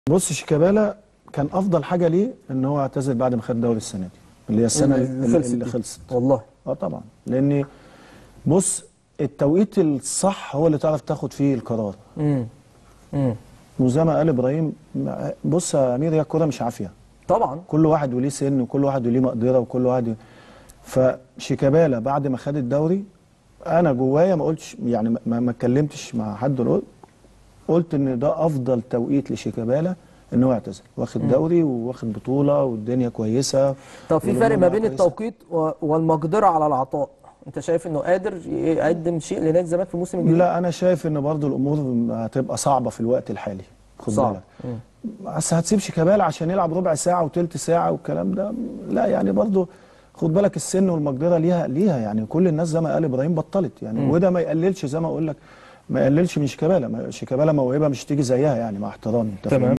بص شيكابالا كان افضل حاجه ليه ان هو اعتزل بعد ما خد الدوري السنه دي اللي هي السنه اللي اللي, خلصت اللي دي. خلصت والله اه طبعا لان بص التوقيت الصح هو اللي تعرف تاخد فيه القرار امم امم وزي ما قال ابراهيم ما- بص يا امير هي الكوره مش عافيه طبعا كل واحد وليه سن وكل واحد وليه مقدره وكل واحد ي- فشيكابالا بعد ما خد الدوري انا جوايا ما قلتش يعني ما- ما ما اتكلمتش مع حد ولا قلت قلت ان ده افضل توقيت لشيكابالا ان هو يعتزل واخد دوري واخد بطوله والدنيا كويسه طب في والأمور فرق ما بين كويسة. التوقيت و- والمقدره على العطاء انت شايف انه قادر يقدم شيء لنادي الزمالك في الموسم الجديد لا انا شايف ان برضو الامور هتبقى صعبه في الوقت الحالي خد صعب. بالك بس هتسيب شيكابالا عشان يلعب ربع ساعه وتلت ساعه والكلام ده لا يعني برضو خد بالك السن والمقدره ليها ليها يعني كل الناس زي ما قال ابراهيم بطلت يعني وده ما يقللش زي ما اقول لك ما يقللش من شيكابالا ما- شيكابالا موهبه مش تيجي زيها يعني مع احترامي أنت تمام. فاهمني؟